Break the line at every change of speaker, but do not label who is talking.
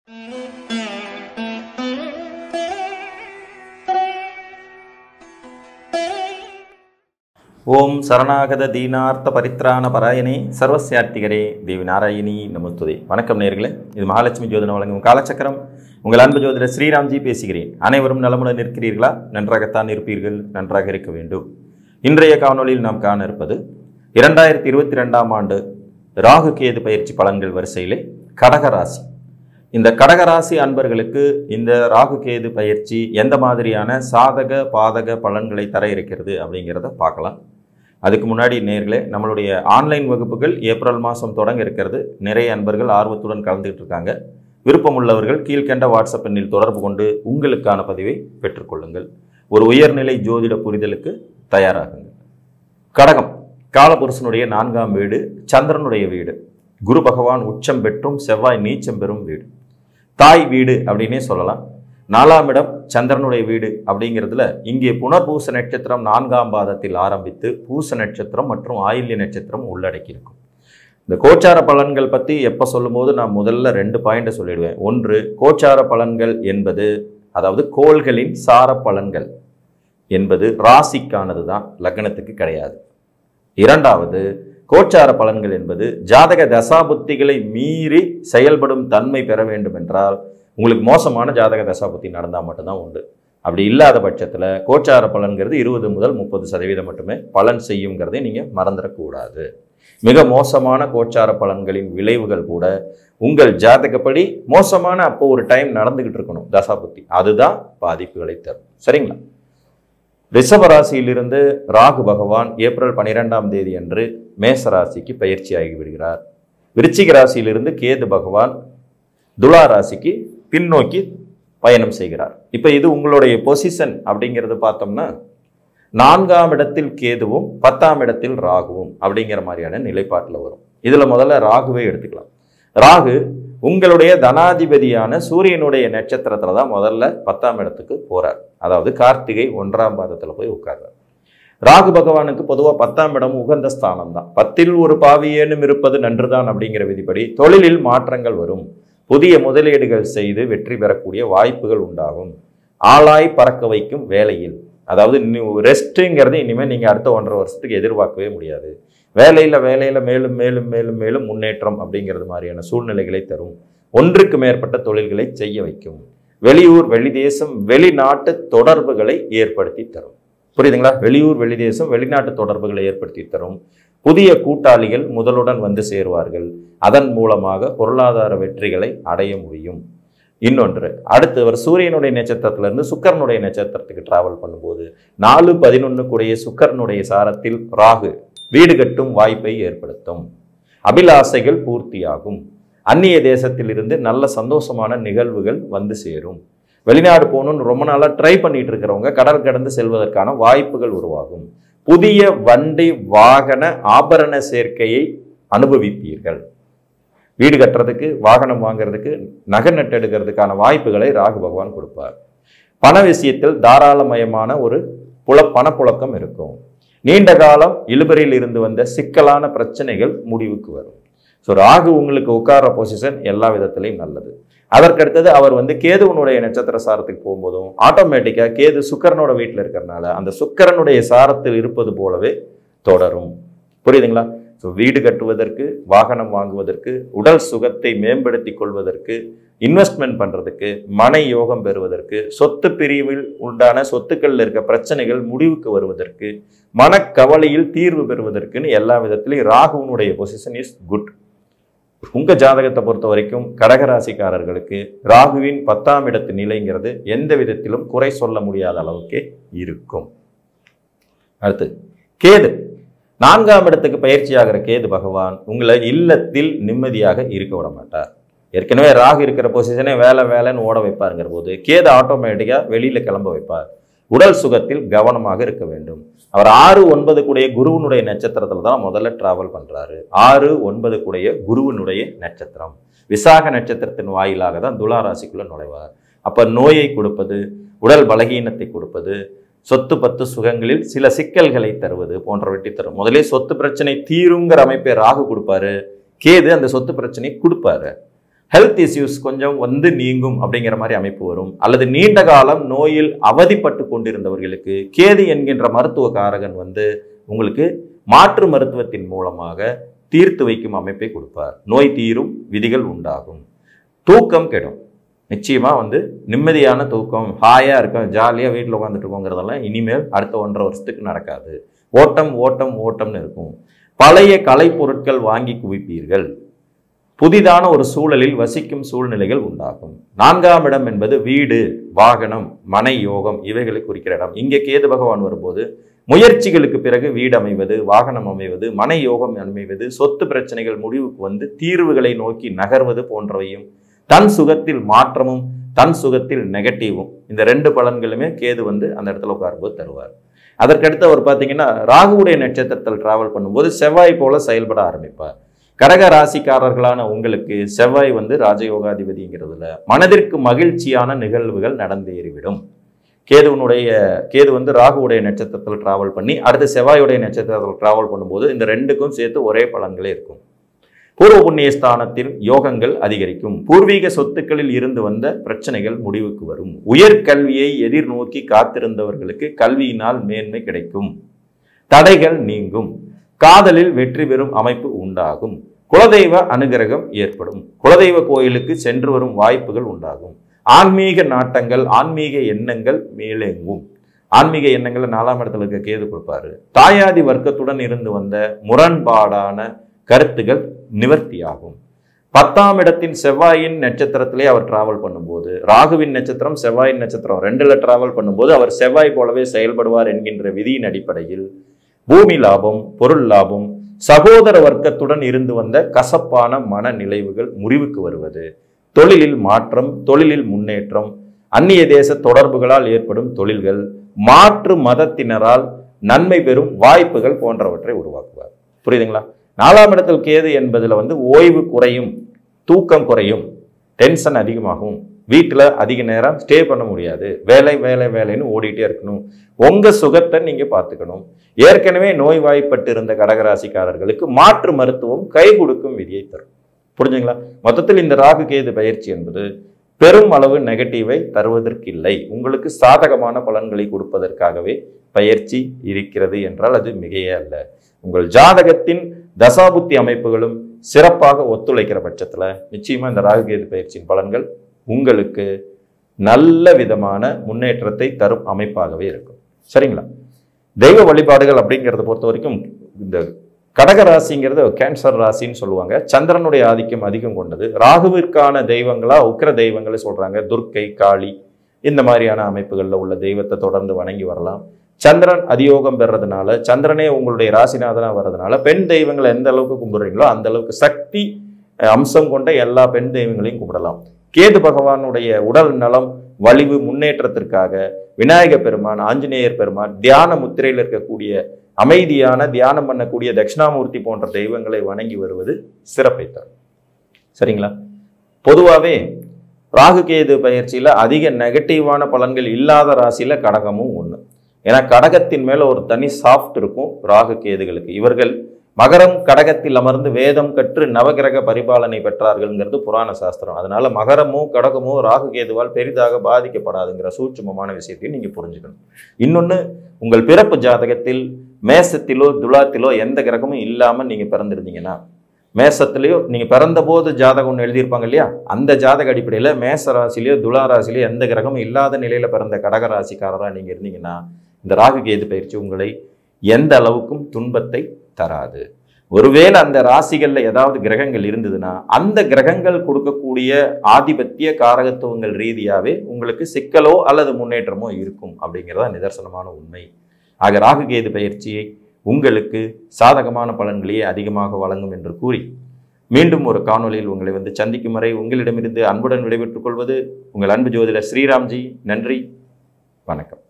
ஓம் சரணாகத தீனார்த்த பரித்ராண பராயணே சர்வசியார்த்திகரே தேவி நாராயணி நமஸ்துதே வணக்கம் நேர்களே இது மகாலட்சுமி ஜோதனம் வழங்கும் காலச்சக்கரம் உங்கள் அன்பு ஜோதிடர் ஸ்ரீராம்ஜி பேசுகிறேன் அனைவரும் நலமுடன் இருக்கிறீர்களா நன்றாகத்தான் இருப்பீர்கள் நன்றாக இருக்க வேண்டும் இன்றைய காணொளியில் நாம் காண இருப்பது இரண்டாயிரத்தி இருபத்தி ரெண்டாம் ஆண்டு ராகு கேது பயிற்சி பலன்கள் வரிசையிலே கடகராசி இந்த கடகராசி அன்பர்களுக்கு இந்த ராகு கேது பயிற்சி எந்த மாதிரியான சாதக பாதக பலன்களை தர இருக்கிறது அப்படிங்கிறத பார்க்கலாம் அதுக்கு முன்னாடி நேர்களே நம்மளுடைய ஆன்லைன் வகுப்புகள் ஏப்ரல் மாதம் தொடங்க இருக்கிறது நிறைய அன்பர்கள் ஆர்வத்துடன் கலந்துக்கிட்டு இருக்காங்க விருப்பம் உள்ளவர்கள் கீழ்கண்ட வாட்ஸ்அப் எண்ணில் தொடர்பு கொண்டு உங்களுக்கான பதிவை பெற்றுக்கொள்ளுங்கள் ஒரு உயர்நிலை ஜோதிட புரிதலுக்கு தயாராகுங்கள் கடகம் காலபுருஷனுடைய நான்காம் வீடு சந்திரனுடைய வீடு குரு பகவான் உச்சம் பெற்றும் செவ்வாய் நீச்சம் பெறும் வீடு தாய் வீடு அப்படின்னே சொல்லலாம் நாலாம் இடம் சந்திரனுடைய வீடு அப்படிங்கிறதுல இங்கே புனர்பூச நட்சத்திரம் நான்காம் பாதத்தில் ஆரம்பித்து பூச நட்சத்திரம் மற்றும் ஆயில்ய நட்சத்திரம் உள்ளடக்கியிருக்கும் இந்த கோச்சார பலன்கள் பற்றி எப்போ சொல்லும்போது நான் முதல்ல ரெண்டு பாயிண்ட்டை சொல்லிடுவேன் ஒன்று கோச்சார பலன்கள் என்பது அதாவது கோள்களின் சார பலன்கள் என்பது ராசிக்கானது தான் லக்னத்துக்கு கிடையாது இரண்டாவது கோச்சார பலன்கள் என்பது ஜாதக தசாபுத்திகளை மீறி செயல்படும் தன்மை பெற வேண்டும் என்றால் உங்களுக்கு மோசமான ஜாதக தசாபுத்தி நடந்தால் மட்டும்தான் உண்டு அப்படி இல்லாத பட்சத்தில் கோச்சார பலன்கிறது இருபது முதல் முப்பது சதவீதம் மட்டுமே பலன் செய்யுங்கிறதை நீங்கள் மறந்துடக்கூடாது மிக மோசமான கோச்சார பலன்களின் விளைவுகள் கூட உங்கள் ஜாதகப்படி மோசமான அப்போ ஒரு டைம் நடந்துகிட்டு இருக்கணும் தசாபுத்தி அதுதான் பாதிப்புகளை தரும் சரிங்களா ரிஷபராசியிலிருந்து ராகு பகவான் ஏப்ரல் பனிரெண்டாம் தேதி அன்று மேச ராசிக்கு பயிற்சியாகி விடுகிறார் விருச்சிக ராசியிலிருந்து கேது பகவான் துலா ராசிக்கு பின்னோக்கி பயணம் செய்கிறார் இப்போ இது உங்களுடைய பொசிஷன் அப்படிங்கிறது பார்த்தோம்னா நான்காம் இடத்தில் கேதுவும் பத்தாம் இடத்தில் ராகுவும் அப்படிங்கிற மாதிரியான நிலைப்பாட்டில் வரும் இதில் முதல்ல ராகுவே எடுத்துக்கலாம் ராகு உங்களுடைய தனாதிபதியான சூரியனுடைய நட்சத்திரத்தில் தான் முதல்ல பத்தாம் இடத்துக்கு போறார் அதாவது கார்த்திகை ஒன்றாம் பாதத்தில் போய் உட்கார்றார் ராகு பகவானுக்கு பொதுவாக பத்தாம் இடம் உகந்த ஸ்தானம் தான் பத்தில் ஒரு பாவியேனும் இருப்பது நன்றுதான் அப்படிங்கிற விதிப்படி தொழிலில் மாற்றங்கள் வரும் புதிய முதலீடுகள் செய்து வெற்றி பெறக்கூடிய வாய்ப்புகள் உண்டாகும் ஆளாய் பறக்க வைக்கும் வேலையில் அதாவது ரெஸ்ட்டுங்கிறது இனிமேல் நீங்கள் அடுத்த ஒன்றரை வருஷத்துக்கு எதிர்பார்க்கவே முடியாது வேலையில் வேலையில் மேலும் மேலும் மேலும் மேலும் முன்னேற்றம் அப்படிங்கிறது மாதிரியான சூழ்நிலைகளை தரும் ஒன்றுக்கு மேற்பட்ட தொழில்களை செய்ய வைக்கும் வெளியூர் வெளிதேசம் வெளிநாட்டு தொடர்புகளை ஏற்படுத்தி தரும் புரியுதுங்களா வெளியூர் வெளிதேசம் வெளிநாட்டு தொடர்புகளை ஏற்படுத்தி தரும் புதிய கூட்டாளிகள் முதலுடன் வந்து சேருவார்கள் அதன் மூலமாக பொருளாதார வெற்றிகளை அடைய முடியும் இன்னொன்று அடுத்து அவர் சூரியனுடைய நட்சத்திரத்திலிருந்து சுக்கரனுடைய நட்சத்திரத்துக்கு டிராவல் பண்ணும்போது நாலு பதினொன்னுக்குடைய சுக்கரனுடைய சாரத்தில் ராகு வீடு கட்டும் வாய்ப்பை ஏற்படுத்தும் அபிலாசைகள் பூர்த்தியாகும் அந்நிய தேசத்திலிருந்து நல்ல சந்தோஷமான நிகழ்வுகள் வந்து சேரும் வெளிநாடு போகணும்னு ரொம்ப நாளாக ட்ரை பண்ணிட்டு இருக்கிறவங்க கடல் கடந்து செல்வதற்கான வாய்ப்புகள் உருவாகும் புதிய வண்டி வாகன ஆபரண சேர்க்கையை அனுபவிப்பீர்கள் வீடு கட்டுறதுக்கு வாகனம் வாங்குறதுக்கு நகை நட்டெடுக்கிறதுக்கான வாய்ப்புகளை ராகு பகவான் கொடுப்பார் பண விஷயத்தில் தாராளமயமான ஒரு புல பணப்புழக்கம் இருக்கும் நீண்ட காலம் இழுபறியில் இருந்து வந்த சிக்கலான பிரச்சனைகள் முடிவுக்கு வரும் ஸோ ராகு உங்களுக்கு உட்கார்ற பொசிஷன் எல்லா விதத்திலையும் நல்லது அதற்கடுத்தது அவர் வந்து கேதுவனுடைய நட்சத்திர சாரத்துக்கு போகும்போதும் ஆட்டோமேட்டிக்காக கேது சுக்கரனோட வீட்டில் இருக்கிறனால அந்த சுக்கரனுடைய சாரத்தில் இருப்பது போலவே தொடரும் புரியுதுங்களா ஸோ வீடு கட்டுவதற்கு வாகனம் வாங்குவதற்கு உடல் சுகத்தை மேம்படுத்தி கொள்வதற்கு இன்வெஸ்ட்மெண்ட் பண்ணுறதுக்கு மனை யோகம் பெறுவதற்கு சொத்து பிரிவில் உண்டான சொத்துக்களில் இருக்க பிரச்சனைகள் முடிவுக்கு வருவதற்கு மனக்கவலையில் தீர்வு பெறுவதற்குன்னு எல்லா விதத்திலையும் ராகுவனுடைய பொசிஷன் இஸ் குட் உங்க ஜாதகத்தை பொறுத்த வரைக்கும் கடகராசிக்காரர்களுக்கு ராகுவின் பத்தாம் இடத்து நிலைங்கிறது எந்த விதத்திலும் குறை சொல்ல முடியாத அளவுக்கே இருக்கும் அடுத்து கேது நான்காம் இடத்துக்கு பயிற்சியாகிற கேது பகவான் உங்களை இல்லத்தில் நிம்மதியாக இருக்க விட மாட்டார் ஏற்கனவே ராகு இருக்கிற பொசிஷனே வேலை வேலைன்னு ஓட வைப்பாருங்கிற போது கேது ஆட்டோமேட்டிக்காக வெளியில் கிளம்ப வைப்பார் உடல் சுகத்தில் கவனமாக இருக்க வேண்டும் அவர் ஆறு ஒன்பது கூடிய குருவனுடைய நட்சத்திரத்தில் தான் முதல்ல டிராவல் பண்ணுறாரு ஆறு ஒன்பது கூடிய குருவனுடைய நட்சத்திரம் விசாக நட்சத்திரத்தின் வாயிலாக தான் துலா ராசிக்குள்ளே நுழைவார் அப்போ நோயை கொடுப்பது உடல் பலகீனத்தை கொடுப்பது சொத்து பத்து சுகங்களில் சில சிக்கல்களை தருவது போன்றவற்றை தரும் முதலே சொத்து பிரச்சனை தீருங்கிற அமைப்பை ராகு கொடுப்பாரு கேது அந்த சொத்து பிரச்சனை கொடுப்பாரு ஹெல்த் இஷ்யூஸ் கொஞ்சம் வந்து நீங்கும் அப்படிங்கிற மாதிரி அமைப்பு வரும் அல்லது நீண்ட காலம் நோயில் அவதிப்பட்டு கொண்டிருந்தவர்களுக்கு கேது என்கின்ற மருத்துவ காரகன் வந்து உங்களுக்கு மாற்று மருத்துவத்தின் மூலமாக தீர்த்து வைக்கும் அமைப்பை கொடுப்பார் நோய் தீரும் விதிகள் உண்டாகும் தூக்கம் கெடும் நிச்சயமா வந்து நிம்மதியான தூக்கம் ஹாயா இருக்கும் ஜாலியாக வீட்டில் உட்காந்துட்டு இருக்கோங்கிறதெல்லாம் இனிமேல் அடுத்த ஒன்றரை வருஷத்துக்கு நடக்காது ஓட்டம் ஓட்டம் ஓட்டம்னு இருக்கும் பழைய கலைப்பொருட்கள் வாங்கி குவிப்பீர்கள் புதிதான ஒரு சூழலில் வசிக்கும் சூழ்நிலைகள் உண்டாகும் நான்காம் இடம் என்பது வீடு வாகனம் மனை யோகம் இவைகளை குறிக்கிற இடம் இங்கே கேது பகவான் வரும்போது முயற்சிகளுக்கு பிறகு வீடு அமைவது வாகனம் அமைவது மனை யோகம் அமைவது சொத்து பிரச்சனைகள் முடிவுக்கு வந்து தீர்வுகளை நோக்கி நகர்வது போன்றவையும் தன் சுகத்தில் மாற்றமும் தன் சுகத்தில் நெகட்டிவும் இந்த ரெண்டு பலன்களுமே கேது வந்து அந்த இடத்துல உட்காரும்போது தருவார் அதற்கடுத்து அவர் பார்த்தீங்கன்னா ராகுவுடைய நட்சத்திரத்தில் டிராவல் பண்ணும்போது செவ்வாய் போல செயல்பட ஆரம்பிப்பார் கடக ராசிக்காரர்களான உங்களுக்கு செவ்வாய் வந்து ராஜயோகாதிபதிங்கிறதுல மனதிற்கு மகிழ்ச்சியான நிகழ்வுகள் நடந்தேறிவிடும் கேதுவனுடைய கேது வந்து ராகுவுடைய நட்சத்திரத்தில் டிராவல் பண்ணி அடுத்து செவ்வாயுடைய நட்சத்திரத்தில் டிராவல் பண்ணும்போது இந்த ரெண்டுக்கும் சேர்த்து ஒரே பலன்களே இருக்கும் பூர்வ புண்ணிய ஸ்தானத்தில் யோகங்கள் அதிகரிக்கும் பூர்வீக சொத்துக்களில் இருந்து வந்த பிரச்சனைகள் முடிவுக்கு வரும் உயர்கல்வியை எதிர்நோக்கி காத்திருந்தவர்களுக்கு கல்வியினால் மேன்மை கிடைக்கும் தடைகள் நீங்கும் காதலில் வெற்றி பெறும் அமைப்பு உண்டாகும் குலதெய்வ அனுகிரகம் ஏற்படும் குலதெய்வ கோயிலுக்கு சென்று வரும் வாய்ப்புகள் உண்டாகும் ஆன்மீக நாட்டங்கள் ஆன்மீக எண்ணங்கள் மேலெங்கும் ஆன்மீக எண்ணங்களை நாலாம் இடத்துல இருக்க கேது கொடுப்பாரு தாயாதி வர்க்கத்துடன் இருந்து வந்த முரண்பாடான கருத்துகள் நிவர்த்தியாகும் பத்தாம் இடத்தின் செவ்வாயின் நட்சத்திரத்திலே அவர் டிராவல் பண்ணும்போது ராகுவின் நட்சத்திரம் செவ்வாயின் நட்சத்திரம் ரெண்டுல டிராவல் பண்ணும்போது அவர் செவ்வாய் போலவே செயல்படுவார் என்கின்ற விதியின் அடிப்படையில் பூமி லாபம் பொருள் லாபம் சகோதர வர்க்கத்துடன் இருந்து வந்த கசப்பான மன நிலைவுகள் முறிவுக்கு வருவது தொழிலில் மாற்றம் தொழிலில் முன்னேற்றம் அந்நிய தேச தொடர்புகளால் ஏற்படும் தொழில்கள் மாற்று மதத்தினரால் நன்மை பெறும் வாய்ப்புகள் போன்றவற்றை உருவாக்குவார் புரியுதுங்களா நாலாம் இடத்தில் கேது என்பதுல வந்து ஓய்வு குறையும் தூக்கம் குறையும் டென்ஷன் அதிகமாகும் வீட்டில் அதிக நேரம் ஸ்டே பண்ண முடியாது வேலை வேலை வேலைன்னு ஓடிட்டே இருக்கணும் உங்க சுகத்தை நீங்க பார்த்துக்கணும் ஏற்கனவே நோய்வாய்ப்பட்டு இருந்த கடகராசிக்காரர்களுக்கு மாற்று மருத்துவம் கை கொடுக்கும் விதியை தரும் புரிஞ்சுங்களா மொத்தத்தில் இந்த ராகு கேது பயிற்சி என்பது பெரும் அளவு நெகட்டிவை தருவதற்கில்லை உங்களுக்கு சாதகமான பலன்களை கொடுப்பதற்காகவே பயிற்சி இருக்கிறது என்றால் அது மிகையே அல்ல உங்கள் ஜாதகத்தின் தசாபுத்தி அமைப்புகளும் சிறப்பாக ஒத்துழைக்கிற பட்சத்தில் நிச்சயமா இந்த ராகு கேது பயிற்சியின் பலன்கள் உங்களுக்கு நல்ல விதமான முன்னேற்றத்தை தரும் அமைப்பாகவே இருக்கும் சரிங்களா தெய்வ வழிபாடுகள் அப்படிங்கிறத பொறுத்த வரைக்கும் இந்த கடக ராசிங்கிறது கேன்சர் ராசின்னு சொல்லுவாங்க சந்திரனுடைய ஆதிக்கம் அதிகம் கொண்டது ராகுவிற்கான தெய்வங்களா உக்கிர தெய்வங்களை சொல்றாங்க துர்க்கை காளி இந்த மாதிரியான அமைப்புகளில் உள்ள தெய்வத்தை தொடர்ந்து வணங்கி வரலாம் சந்திரன் அதியோகம் பெறதுனால சந்திரனே உங்களுடைய ராசிநாதனா வர்றதுனால பெண் தெய்வங்களை எந்த அளவுக்கு கும்பிடுறீங்களோ அந்த அளவுக்கு சக்தி அஹ், அம்சம் கொண்ட எல்லா பெண் தெய்வங்களையும் கும்பிடலாம் கேது பகவானுடைய உடல் நலம் வலிவு முன்னேற்றத்திற்காக விநாயக பெருமான் ஆஞ்சநேயர் பெருமான் தியான முத்திரையில் இருக்கக்கூடிய அமைதியான தியானம் பண்ணக்கூடிய தட்சிணாமூர்த்தி போன்ற தெய்வங்களை வணங்கி வருவது சிறப்பை தரும் சரிங்களா பொதுவாகவே ராகு கேது பயிற்சியில் அதிக நெகட்டிவான பலன்கள் இல்லாத ராசியில கடகமும் ஒன்று ஏன்னா கடகத்தின் மேல ஒரு தனி சாஃப்ட் இருக்கும் ராகு கேதுகளுக்கு இவர்கள் மகரம் கடகத்தில் அமர்ந்து வேதம் கற்று நவகிரக பரிபாலனை பெற்றார்கள்ங்கிறது புராண சாஸ்திரம் அதனால மகரமோ கடகமோ ராகு கேதுவால் பெரிதாக பாதிக்கப்படாதுங்கிற சூட்சுமமான விஷயத்தையும் நீங்க புரிஞ்சுக்கணும் இன்னொன்று உங்கள் பிறப்பு ஜாதகத்தில் மேசத்திலோ துலாத்திலோ எந்த கிரகமும் இல்லாம நீங்க பிறந்திருந்தீங்கன்னா மேசத்திலேயோ நீங்க பிறந்த போது ஜாதகம் ஒன்று எழுதியிருப்பாங்க இல்லையா அந்த ஜாதக அடிப்படையில் மேச ராசிலேயோ துலா ராசிலேயோ எந்த கிரகமும் இல்லாத நிலையில பிறந்த கடக ராசிக்காரராக நீங்க இருந்தீங்கன்னா இந்த ராகு கேது பயிற்சி உங்களை எந்த அளவுக்கும் துன்பத்தை தராது ஒருவேளை அந்த ராசிகள்ல ஏதாவது கிரகங்கள் இருந்ததுன்னா அந்த கிரகங்கள் கொடுக்கக்கூடிய ஆதிபத்திய காரகத்துவங்கள் ரீதியாவே உங்களுக்கு சிக்கலோ அல்லது முன்னேற்றமோ இருக்கும் அப்படிங்கிறதா நிதர்சனமான உண்மை ஆக ராகு கேது பயிற்சியை உங்களுக்கு சாதகமான பலன்களையே அதிகமாக வழங்கும் என்று கூறி மீண்டும் ஒரு காணொளியில் உங்களை வந்து சந்திக்கும் வரை உங்களிடமிருந்து அன்புடன் விடைபெற்றுக் கொள்வது உங்கள் அன்பு ஜோதிடர் ஸ்ரீராம்ஜி நன்றி வணக்கம்